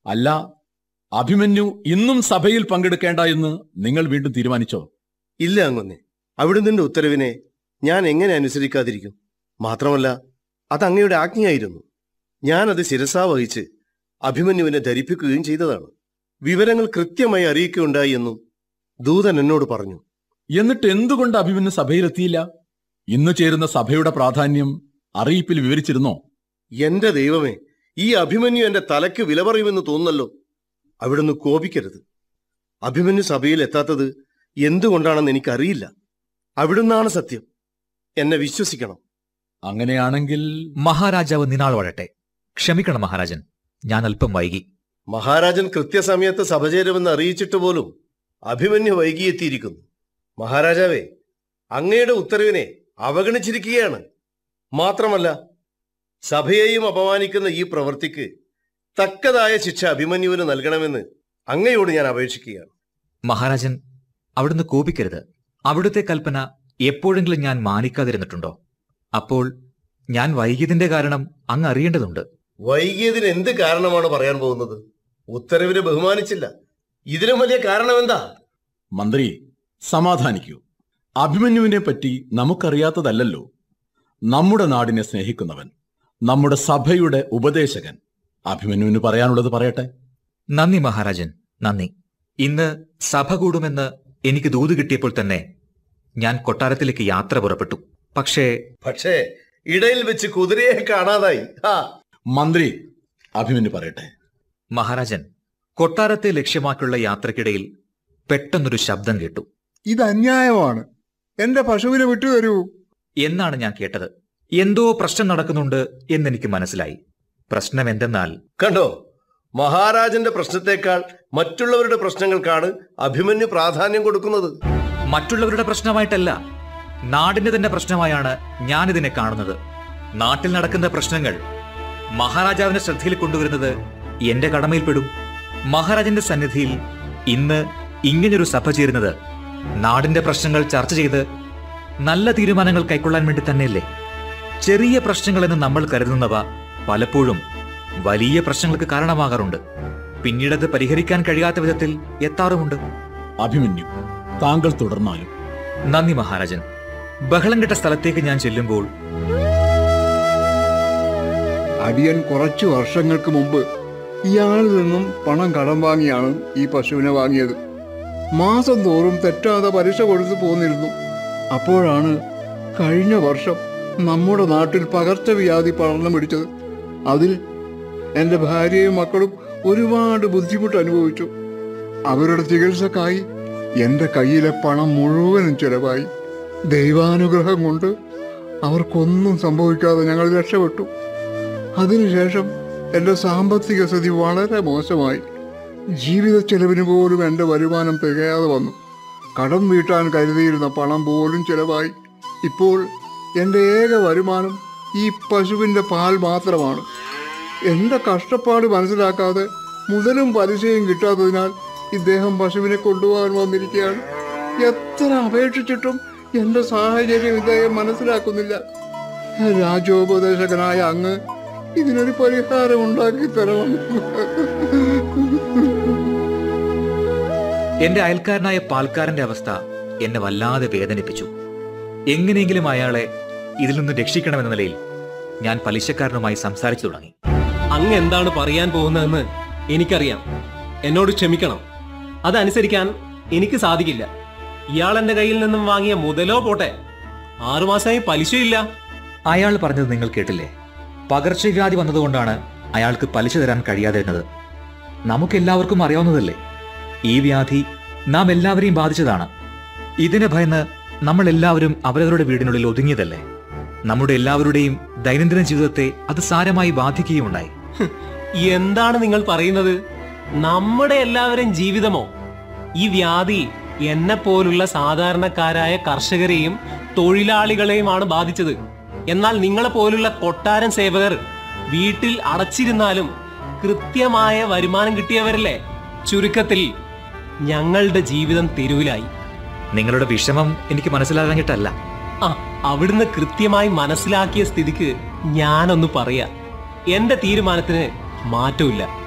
അല്ല അഭിമന്യു ഇന്നും സഭയിൽ പങ്കെടുക്കേണ്ട എന്ന് നിങ്ങൾ വീണ്ടും തീരുമാനിച്ചോ ഇല്ല അങ്ങൊന്നെ അവിടുന്ന് ഉത്തരവിനെ ഞാൻ എങ്ങനെ അനുസരിക്കാതിരിക്കും മാത്രമല്ല അത് അങ്ങയുടെ ആജ്ഞയായിരുന്നു ഞാനത് ശിരസാ വഹിച്ച് അഭിമന്യുവിനെ ധരിപ്പിക്കുകയും ചെയ്തതാണ് വിവരങ്ങൾ കൃത്യമായി അറിയിക്കുകയുണ്ടായി എന്നും ദൂതൻ എന്നോട് പറഞ്ഞു എന്നിട്ട് എന്തുകൊണ്ട് അഭിമന്യു സഭയിലെത്തിയില്ല ഇന്ന് ചേരുന്ന സഭയുടെ പ്രാധാന്യം അറിയിപ്പിൽ വിവരിച്ചിരുന്നോ എന്റെ ദൈവമേ ഈ അഭിമന്യു എന്റെ തലയ്ക്ക് വില പറയുമെന്ന് തോന്നുന്നല്ലോ അവിടുന്ന് കോപിക്കരുത് അഭിമന്യു സഭയിൽ എത്താത്തത് എന്തുകൊണ്ടാണെന്ന് എനിക്കറിയില്ല അവിടുന്നാണ് സത്യം എന്നെ വിശ്വസിക്കണം അങ്ങനെയാണെങ്കിൽ മഹാരാജാവ് നിനാൾ വഴട്ടെ ക്ഷമിക്കണം മഹാരാജൻ ഞാൻ അല്പം വൈകി മഹാരാജൻ കൃത്യസമയത്ത് സഭ ചേരുമെന്ന് അറിയിച്ചിട്ട് പോലും അഭിമന്യു വൈകിയെത്തിയിരിക്കുന്നു മഹാരാജാവേ അങ്ങയുടെ ഉത്തരവിനെ അവഗണിച്ചിരിക്കുകയാണ് മാത്രമല്ല സഭയെയും അപമാനിക്കുന്ന ഈ പ്രവൃത്തിക്ക് തക്കതായ ശിക്ഷ അഭിമന്യുവിന് നൽകണമെന്ന് അങ്ങയോട് ഞാൻ അപേക്ഷിക്കുകയാണ് മഹാരാജൻ അവിടുന്ന് കോപിക്കരുത് അവിടുത്തെ കൽപ്പന എപ്പോഴെങ്കിലും ഞാൻ മാനിക്കാതിരുന്നിട്ടുണ്ടോ അപ്പോൾ ഞാൻ വൈകിയതിന്റെ കാരണം അങ്ങ് അറിയേണ്ടതുണ്ട് വൈകിയതിന് എന്ത് കാരണമാണ് പറയാൻ പോകുന്നത് ഉത്തരവിനെ ബഹുമാനിച്ചില്ല ഇതിലും വലിയ കാരണം എന്താ മന്ത്രി സമാധാനിക്കൂ അഭിമന്യുവിനെ പറ്റി നമുക്കറിയാത്തതല്ലല്ലോ നമ്മുടെ നാടിനെ സ്നേഹിക്കുന്നവൻ നമ്മുടെ സഭയുടെ ഉപദേശകൻ അഭിമന്യുവിന് പറയാനുള്ളത് പറയട്ടെ നന്ദി മഹാരാജൻ നന്ദി ഇന്ന് സഭ കൂടുമെന്ന് എനിക്ക് ദൂത് കിട്ടിയപ്പോൾ തന്നെ ഞാൻ കൊട്ടാരത്തിലേക്ക് യാത്ര പുറപ്പെട്ടു പക്ഷേ പക്ഷേ ഇടയിൽ വെച്ച് കുതിരയെ കാണാതായി ആ മന്ത്രി അഭിമന്യു പറയട്ടെ മഹാരാജൻ കൊട്ടാരത്തെ ലക്ഷ്യമാക്കിയുള്ള യാത്രക്കിടയിൽ പെട്ടെന്നൊരു ശബ്ദം കേട്ടു ഇത് അന്യായമാണ് എന്റെ പശുവിനെ വിട്ടുതരൂ എന്നാണ് ഞാൻ കേട്ടത് എന്തോ പ്രശ്നം നടക്കുന്നുണ്ട് എന്നെനിക്ക് മനസ്സിലായി പ്രശ്നം എന്തെന്നാൽ കണ്ടോ മഹാരാജന്റെ പ്രശ്നത്തെക്കാൾ മറ്റുള്ളവരുടെ പ്രശ്നങ്ങൾക്കാണ് അഭിമന്യു പ്രാധാന്യം കൊടുക്കുന്നത് മറ്റുള്ളവരുടെ പ്രശ്നമായിട്ടല്ല നാടിന്റെ തന്നെ പ്രശ്നമായാണ് ഞാനിതിനെ കാണുന്നത് നാട്ടിൽ നടക്കുന്ന പ്രശ്നങ്ങൾ മഹാരാജാവിന്റെ ശ്രദ്ധയിൽ കൊണ്ടുവരുന്നത് എന്റെ കടമയിൽപ്പെടും മഹാരാജന്റെ സന്നിധിയിൽ ഇന്ന് ഇങ്ങനൊരു സഭ ചേരുന്നത് നാടിന്റെ പ്രശ്നങ്ങൾ ചർച്ച ചെയ്ത് നല്ല തീരുമാനങ്ങൾ കൈക്കൊള്ളാൻ വേണ്ടി തന്നെയല്ലേ ചെറിയ പ്രശ്നങ്ങളെന്ന് നമ്മൾ കരുതുന്നവ പലപ്പോഴും വലിയ പ്രശ്നങ്ങൾക്ക് കാരണമാകാറുണ്ട് പിന്നീടത് പരിഹരിക്കാൻ കഴിയാത്ത വിധത്തിൽ എത്താറുമുണ്ട് അഭിമന്യു താങ്കൾ തുടർന്നാലും നന്ദി മഹാരാജൻ ബഹളം കെട്ട സ്ഥലത്തേക്ക് ഞാൻ ചെല്ലുമ്പോൾ അടിയൻ കുറച്ചു വർഷങ്ങൾക്ക് മുമ്പ് ഇയാളിൽ നിന്നും പണം കടം വാങ്ങിയാണ് ഈ പശുവിനെ വാങ്ങിയത് മാസം തോറും തെറ്റാതെ പലിശ കൊടുത്തു പോന്നിരുന്നു അപ്പോഴാണ് കഴിഞ്ഞ വർഷം നമ്മുടെ നാട്ടിൽ പകർച്ചവ്യാധി പടർന്നു പിടിച്ചത് അതിൽ എൻ്റെ ഭാര്യയും മക്കളും ഒരുപാട് ബുദ്ധിമുട്ട് അനുഭവിച്ചു അവരുടെ ചികിത്സക്കായി എൻ്റെ കയ്യിലെ പണം മുഴുവനും ചെലവായി ദൈവാനുഗ്രഹം കൊണ്ട് അവർക്കൊന്നും സംഭവിക്കാതെ ഞങ്ങൾ രക്ഷപ്പെട്ടു അതിനുശേഷം എൻ്റെ സാമ്പത്തിക സ്ഥിതി വളരെ മോശമായി ജീവിത ചെലവിന് പോലും എൻ്റെ വരുമാനം തികയാതെ വന്നു കടം വീട്ടാൻ കരുതിയിരുന്ന പണം പോലും ചെലവായി ഇപ്പോൾ എൻ്റെ ഏക വരുമാനം ഈ പശുവിൻ്റെ പാൽ മാത്രമാണ് എൻ്റെ കഷ്ടപ്പാട് മനസ്സിലാക്കാതെ മുതലും പലിശയും കിട്ടാത്തതിനാൽ ഇദ്ദേഹം പശുവിനെ കൊണ്ടുപോകാൻ വന്നിരിക്കുകയാണ് എത്ര അപേക്ഷിച്ചിട്ടും എൻ്റെ സാഹചര്യം ഇദ്ദേഹം മനസ്സിലാക്കുന്നില്ല രാജോപദേശകനായ അങ്ങ് ഇതിനൊരു പരിഹാരം ഉണ്ടാക്കി തരണം എന്റെ അയൽക്കാരനായ പാൽക്കാരന്റെ അവസ്ഥ എന്നെ വല്ലാതെ വേദനിപ്പിച്ചു എങ്ങനെയെങ്കിലും അയാളെ ഇതിൽ നിന്ന് രക്ഷിക്കണമെന്ന നിലയിൽ ഞാൻ പലിശക്കാരനുമായി സംസാരിച്ചു തുടങ്ങി അങ്ങ് എന്താണ് പറയാൻ പോകുന്നതെന്ന് എനിക്കറിയാം എന്നോട് ക്ഷമിക്കണം അതനുസരിക്കാൻ എനിക്ക് സാധിക്കില്ല ഇയാൾ എന്റെ കയ്യിൽ നിന്നും വാങ്ങിയ മുതലോ പോട്ടെ ആറുമാസമായി പലിശയില്ല അയാൾ പറഞ്ഞത് നിങ്ങൾ കേട്ടില്ലേ പകർച്ചവ്യാധി വന്നതുകൊണ്ടാണ് അയാൾക്ക് പലിശ തരാൻ കഴിയാതിരുന്നത് നമുക്കെല്ലാവർക്കും അറിയാവുന്നതല്ലേ ഈ വ്യാധി നാം എല്ലാവരെയും ബാധിച്ചതാണ് ഇതിനെ ഭയന്ന് നമ്മൾ എല്ലാവരും അവരവരുടെ വീടിനുള്ളിൽ ഒതുങ്ങിയതല്ലേ നമ്മുടെ എല്ലാവരുടെയും ദൈനംദിന ജീവിതത്തെ അത് സാരമായി ബാധിക്കുകയുണ്ടായി എന്താണ് നിങ്ങൾ പറയുന്നത് നമ്മുടെ എല്ലാവരും ജീവിതമോ ഈ വ്യാധി എന്നെ പോലുള്ള സാധാരണക്കാരായ കർഷകരെയും തൊഴിലാളികളെയുമാണ് ബാധിച്ചത് എന്നാൽ നിങ്ങളെ പോലുള്ള കൊട്ടാരൻ സേവകർ വീട്ടിൽ അടച്ചിരുന്നാലും കൃത്യമായ വരുമാനം കിട്ടിയവരല്ലേ ചുരുക്കത്തിൽ ഞങ്ങളുടെ ജീവിതം തെരുവിലായി നിങ്ങളുടെ വിഷമം എനിക്ക് മനസ്സിലാകാഞ്ഞിട്ടല്ല ആ അവിടുന്ന് കൃത്യമായി മനസ്സിലാക്കിയ സ്ഥിതിക്ക് ഞാനൊന്ന് പറയാ എന്റെ തീരുമാനത്തിന് മാറ്റമില്ല